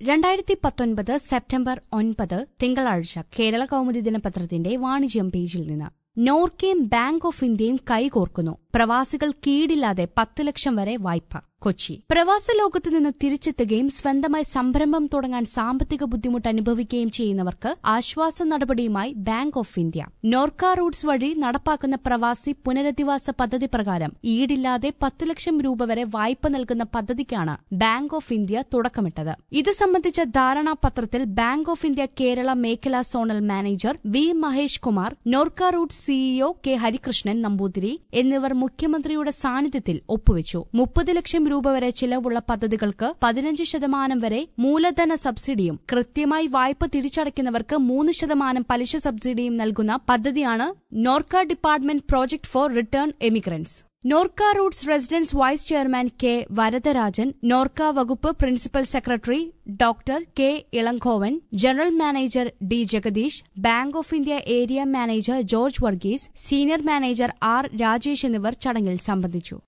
രണ്ടായിരത്തി പത്തൊൻപത് സെപ്റ്റംബർ ഒൻപത് തിങ്കളാഴ്ച കേരള കൗമുദി ദിനപത്രത്തിന്റെ വാണിജ്യം പേജിൽ നിന്ന് നോർക്കയും ബാങ്ക് ഓഫ് ഇന്ത്യയും കൈകോർക്കുന്നു പ്രവാസികൾ കീടില്ലാതെ പത്ത് ലക്ഷം വരെ വായ്പ കൊച്ചി പ്രവാസ ലോകത്ത് നിന്ന് തിരിച്ചെത്തുകയും സ്വന്തമായി സംരംഭം തുടങ്ങാൻ സാമ്പത്തിക ബുദ്ധിമുട്ട് അനുഭവിക്കുകയും ചെയ്യുന്നവർക്ക് ആശ്വാസ നടപടിയുമായി Bank of India NORKA Roots വഴി നടപ്പാക്കുന്ന പ്രവാസി പുനരധിവാസ പദ്ധതി പ്രകാരം ഈടില്ലാതെ പത്ത് ലക്ഷം രൂപ വരെ വായ്പ നൽകുന്ന പദ്ധതിക്കാണ് ബാങ്ക് ഓഫ് ഇന്ത്യ തുടക്കമിട്ടത് ഇത് സംബന്ധിച്ച ധാരണാപത്രത്തിൽ ബാങ്ക് ഓഫ് ഇന്ത്യ കേരള മേഖലാ zonal manager V Mahesh Kumar NORKA Roots CEO K Harikrishnan Namboothiri എന്നിവർ മുഖ്യമന്ത്രിയുടെ സാന്നിധ്യത്തിൽ ഒപ്പുവച്ചു മുപ്പത് ലക്ഷം രൂപ വരെ ചിലവുള്ള പദ്ധതികൾക്ക് പതിനഞ്ച് ശതമാനം വരെ മൂലധന സബ്സിഡിയും കൃത്യമായി വായ്പ തിരിച്ചടയ്ക്കുന്നവർക്ക് മൂന്ന് ശതമാനം പലിശ സബ്സിഡിയും നൽകുന്ന പദ്ധതിയാണ് NORKA department project for return emigrants NORKA Roots resident vice chairman K Varadarajan NORKA വകുപ്പ് principal secretary doctor K Elangovan general manager D Jagadeesh bank of India area manager George Varghese senior manager R Rajesh എന്നിവർ ചടങ്ങിൽ സംബന്ധിച്ചു